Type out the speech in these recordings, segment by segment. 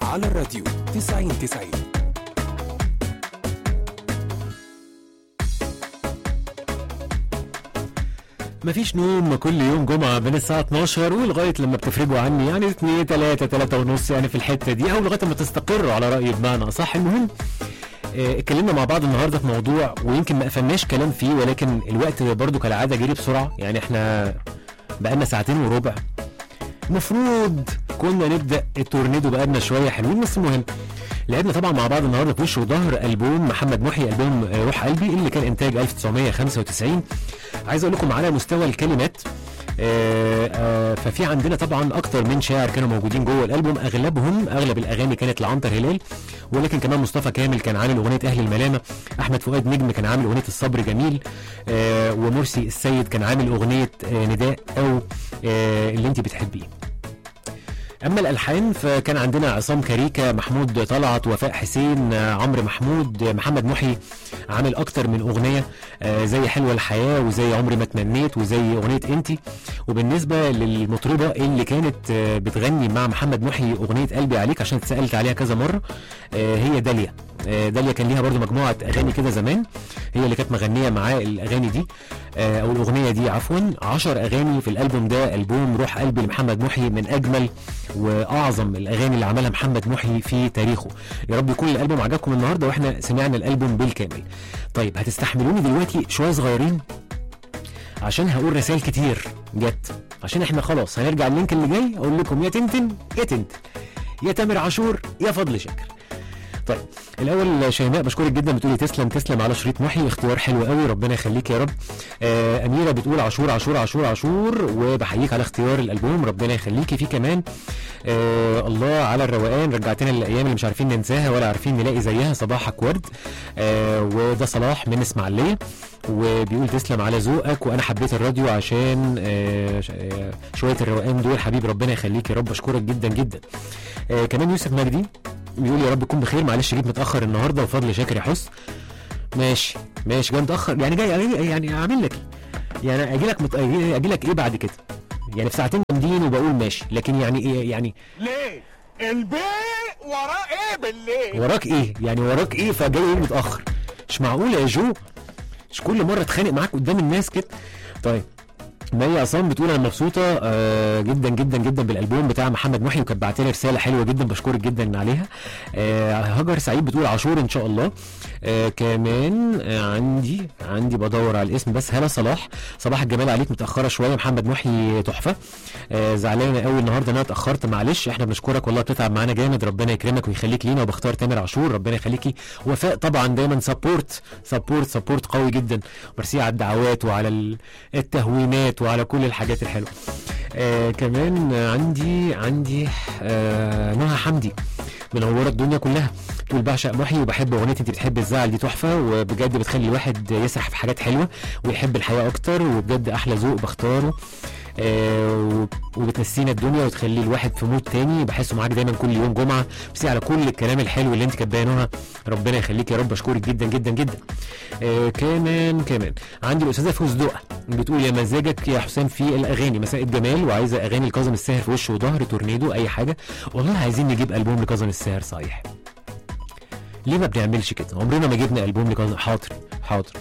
على الراديو 90 90 مفيش نوم كل يوم جمعة من الساعة 12 ولغاية لما بتفرجوا عني يعني 2 3 3 ونص يعني في الحتة دي أو لغاية ما تستقروا على رأيي بمعنى أصح المهم آه، اتكلمنا مع بعض النهارده في موضوع ويمكن ما قفلناش كلام فيه ولكن الوقت برضو كالعادة جري بسرعة يعني احنا بقالنا ساعتين وربع المفروض كنا نبدأ التورنيدو بقالنا شوية حلوين بس المهم لعبنا طبعا مع بعض النهارده في وش وظهر البوم محمد محي البوم آه، روح قلبي اللي كان انتاج 1995 عايز اقول لكم على مستوى الكلمات آه، آه، ففي عندنا طبعا اكتر من شاعر كانوا موجودين جوه الالبوم اغلبهم اغلب الاغاني كانت لعنتر هلال ولكن كمان مصطفى كامل كان عامل اغنيه اهل الملامه احمد فؤاد نجم كان عامل اغنيه الصبر جميل آه، ومرسي السيد كان عامل اغنيه آه، نداء او آه، اللي انت بتحبيه اما الالحان فكان عندنا عصام كاريكا محمود طلعت وفاء حسين آه، عمرو محمود آه، محمد محي عامل اكتر من اغنيه آه، زي حلوه الحياه وزي عمري ما تمنيت وزي اغنيه انتي وبالنسبه للمطربه اللي كانت آه، بتغني مع محمد محي اغنيه قلبي عليك عشان اتسالت عليها كذا مره آه، هي داليا آه، داليا كان ليها برضو مجموعه اغاني كده زمان هي اللي كانت مغنيه معاه الاغاني دي آه، او الاغنيه دي عفوا 10 اغاني في الالبوم ده البوم روح قلبي لمحمد محي من اجمل واعظم الاغاني اللي عملها محمد محي في تاريخه يا رب يكون الالبوم عجبكم النهارده واحنا سمعنا الالبوم بالكامل طيب هتستحملوني دلوقتي شويه صغيرين عشان هقول رسائل كتير جت عشان احنا خلاص هنرجع اللينك اللي جاي اقول لكم يا تنتن يا تنتن يا تامر عاشور يا فضل شاكر طيب الاول شيماء بشكرك جدا بتقولي تسلم تسلم على شريط محي اختيار حلو قوي ربنا يخليك يا رب آه اميره بتقول عاشور عاشور عاشور عاشور وبحييك على اختيار الالبوم ربنا يخليكي في كمان آه الله على الروقان رجعتنا للايام اللي مش عارفين ننساها ولا عارفين نلاقي زيها صباحك ورد آه وده صلاح من اسماعيليه وبيقول تسلم على ذوقك وانا حبيت الراديو عشان آه ش- آه، شويه الروقان دول حبيبي ربنا يخليك يا رب اشكرك جدا جدا آه كمان يوسف مجدي بيقول يا رب تكون بخير معلش جيت متاخر النهارده وفضل شاكر يا حس ماشي ماشي جاي متاخر يعني جاي يعني اعمل لك ايه يعني اجي لك مت... اجي لك ايه بعد كده يعني في ساعتين جامدين وبقول ماشي لكن يعني ايه يعني ليه؟ البيت وراه ايه بالليل؟ وراك ايه يعني وراك ايه فجاي ايه متاخر مش معقول يا جو مش كل مره اتخانق معاك قدام الناس كده طيب مي عصام بتقول انا مبسوطه آه جدا جدا جدا بالالبوم بتاع محمد محي وكانت بعت لي رساله حلوه جدا بشكرك جدا عليها آه هاجر سعيد بتقول عاشور ان شاء الله آه كمان آه عندي عندي بدور على الاسم بس هلا صلاح صباح الجمال عليك متاخره شويه محمد محي تحفه آه زعلانه قوي النهارده ان انا اتاخرت معلش احنا بنشكرك والله بتتعب معانا جامد ربنا يكرمك ويخليك لينا وبختار تامر عاشور ربنا يخليكي وفاء طبعا دايما سبورت سبورت سبورت قوي جدا ميرسي على الدعوات وعلى ال- التهوينات وعلى كل الحاجات الحلوه آه كمان عندي عندي آه نهى حمدي منوره الدنيا كلها تقول بعشق محي وبحب اغنيه انت بتحب الزعل دي تحفه وبجد بتخلي الواحد يسرح في حاجات حلوه ويحب الحياه اكتر وبجد احلى ذوق بختاره آه وب- وبتنسينا الدنيا وتخلي الواحد في مود تاني بحسه معاك دايما كل يوم جمعه بس على كل الكلام الحلو اللي انت كاتباه نهى ربنا يخليك يا رب اشكرك جدا جدا جدا آه كمان كمان عندي الاستاذه فوزدوقه بتقول يا مزاجك يا حسام في الاغاني مساء الجمال وعايزه اغاني لكاظم الساهر في وش وظهر تورنيدو اي حاجه والله عايزين نجيب البوم لكاظم الساهر صحيح ليه ما بنعملش كده عمرنا ما جبنا البوم لكاظم حاضر حاضر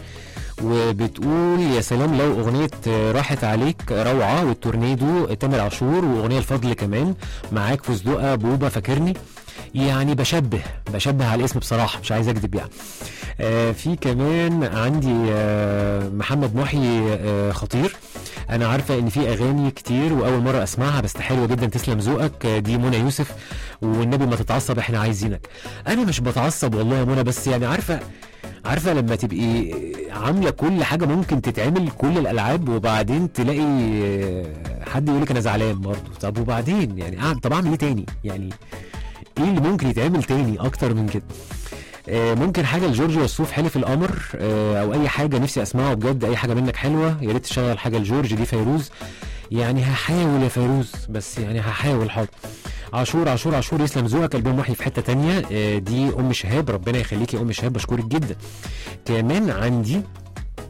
وبتقول يا سلام لو اغنيه آه، راحت عليك روعه والتورنيدو تامر عاشور واغنيه الفضل كمان معاك فوزدوقه بوبا فاكرني يعني بشبه بشبه على الاسم بصراحه مش عايز اكذب يعني آه في كمان عندي آه محمد محي آه خطير انا عارفه ان في اغاني كتير واول مره اسمعها بس حلوه جدا تسلم ذوقك آه، دي منى يوسف والنبي ما تتعصب احنا عايزينك انا مش بتعصب والله يا منى بس يعني عارفه عارفه لما تبقي عامله كل حاجه ممكن تتعمل كل الالعاب وبعدين تلاقي آه، حد يقول لك انا زعلان برضه طب وبعدين يعني أعمل- طب اعمل ايه تاني يعني ايه اللي ممكن يتعمل تاني اكتر من كده آه، ممكن حاجه لجورج وسوف حلف القمر آه، او اي حاجه نفسي اسمعه بجد اي حاجه منك حلوه يا ريت تشغل حاجه لجورج دي فيروز يعني هحاول يا فيروز بس يعني هحاول حاضر عاشور عاشور عاشور يسلم ذوقك البوم وحي في حته تانية آه، دي ام شهاب ربنا يخليكي يا ام شهاب بشكرك جدا كمان عندي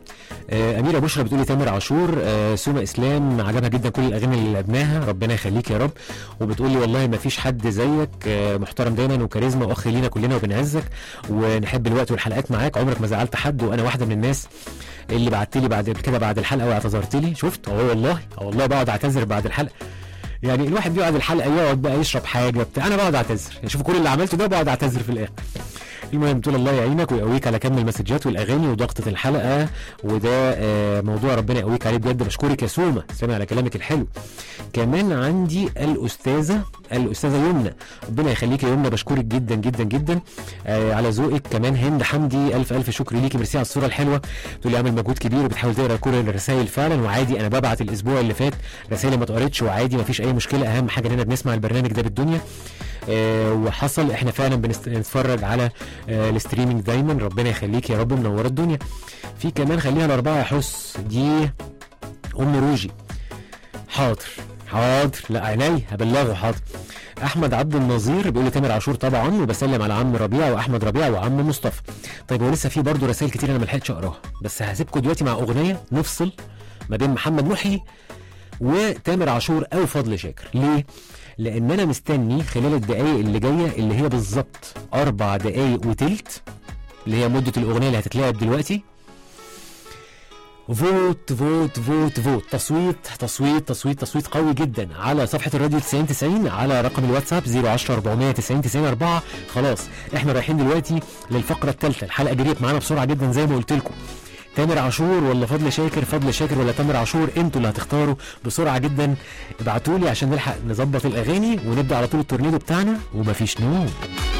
آه، اميره بشرى بتقولي تامر عاشور آه، سوما اسلام عجبها جدا كل الاغاني اللي لعبناها ربنا يخليك يا رب وبتقولي والله ما فيش حد زيك آه، محترم دايما وكاريزما واخ لينا كلنا وبنعزك ونحب الوقت والحلقات معاك عمرك ما زعلت حد وانا واحده من الناس اللي بعت لي بعد كده بعد الحلقه واعتذرت لي شفت اه والله اه والله بقعد اعتذر بعد الحلقه يعني الواحد بيقعد الحلقه يقعد بقى يشرب حاجه بتاع انا بقعد اعتذر يعني شوف كل اللي عملته ده بقعد اعتذر في الاخر المهم تقول الله يعينك ويقويك على كم المسجات والاغاني وضغطه الحلقه وده آه، موضوع ربنا يقويك عليه بجد بشكرك يا سوما سامع على كلامك الحلو كمان عندي الاستاذه الاستاذه يمنى ربنا يخليك يا يمنى بشكرك جدا جدا جدا آه على ذوقك كمان هند حمدي الف الف شكر ليكي ميرسي على الصوره الحلوه تقول لي عامل مجهود كبير وبتحاول تقرا كل الرسائل فعلا وعادي انا ببعت الاسبوع اللي فات رسائل ما اتقرتش وعادي ما فيش اي مشكله اهم حاجه اننا بنسمع البرنامج ده بالدنيا آه وحصل احنا فعلا بنست- بنتفرج على آه الستريمينج دايما ربنا يخليك يا رب منور الدنيا في كمان خليها الاربعه يا حس دي ام روجي حاضر حاضر لا عيني هبلغه حاضر احمد عبد النظير بيقول لي تامر عاشور طبعا وبسلم على عم ربيع واحمد ربيع وعم مصطفى طيب هو لسه في برضه رسائل كتير انا ما لحقتش اقراها بس هسيبكم دلوقتي مع اغنيه نفصل ما بين محمد محي وتامر عاشور او فضل شاكر ليه لان انا مستني خلال الدقايق اللي جايه اللي هي بالظبط اربع دقايق وتلت اللي هي مده الاغنيه اللي هتتلعب دلوقتي فوت فوت فوت فوت تصويت تصويت تصويت تصويت قوي جدا على صفحه الراديو 90 90 على رقم الواتساب 010 490 90 4 خلاص احنا رايحين دلوقتي للفقره الثالثه الحلقه جريت معانا بسرعه جدا زي ما قلت لكم تامر عاشور ولا فضل شاكر فضل شاكر ولا تامر عاشور انتوا اللي هتختاروا بسرعه جدا ابعتوا لي عشان نلحق نظبط الاغاني ونبدا على طول التورنيدو بتاعنا ومفيش نوم